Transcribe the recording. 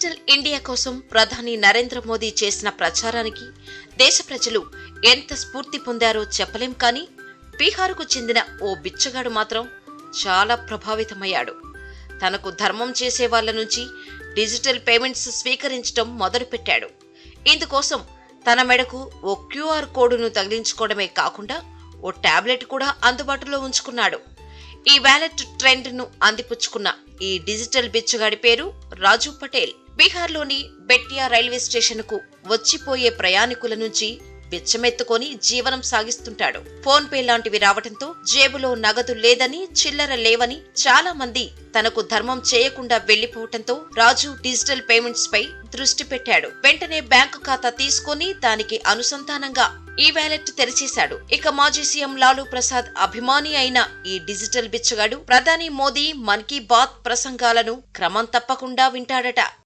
digital India కోసం ప్రధాని నరేంద్ర మోదీ చేసిన ప్రచారానికి దేశ ప్రజలు ఎంత స్ఫూర్తి పొందారో చెప్పలేం కానీ బీహార్కు చెందిన ఓ బిచ్చగాడు మాత్రం చాలా ప్రభావితమయ్యాడు తనకు ధర్మం చేసే వాళ్ళ నుంచి డిజిటల్ పేమెంట్స్ స్వీకరించడం మొదలుపెట్టాడు ఇందుకోసం తన మెడకు ఓ క్యూఆర్ కోడ్ను తగిలించుకోవడమే కాకుండా ఓ టాబ్లెట్ కూడా అందుబాటులో ఉంచుకున్నాడు ఈ వ్యాలెట్ ట్రెండ్ ను అందిపుచ్చుకున్న ఈ డిజిటల్ బిచ్చగాడి పేరు రాజు పటేల్ బీహార్లోని బెట్టియా రైల్వే స్టేషన్ కు వచ్చిపోయే ప్రయాణికుల నుంచి బిచ్చమెత్తుకొని జీవనం సాగిస్తుంటాడు ఫోన్ పే లాంటివి రావడంతో జేబులో నగదు లేదని చిల్లర లేవని చాలా మంది తనకు ధర్మం చేయకుండా వెళ్లిపోవటంతో రాజు డిజిటల్ పేమెంట్స్ పై దృష్టి పెట్టాడు వెంటనే బ్యాంకు ఖాతా తీసుకొని దానికి అనుసంధానంగా ఈ వ్యాలెట్ తెరిచేశాడు ఇక మాజీ సీఎం లాలూ ప్రసాద్ అభిమాని అయిన ఈ డిజిటల్ బిచ్చగాడు ప్రధాని మోదీ మన్ కీ బాత్ ప్రసంగాలను క్రమం తప్పకుండా వింటాడట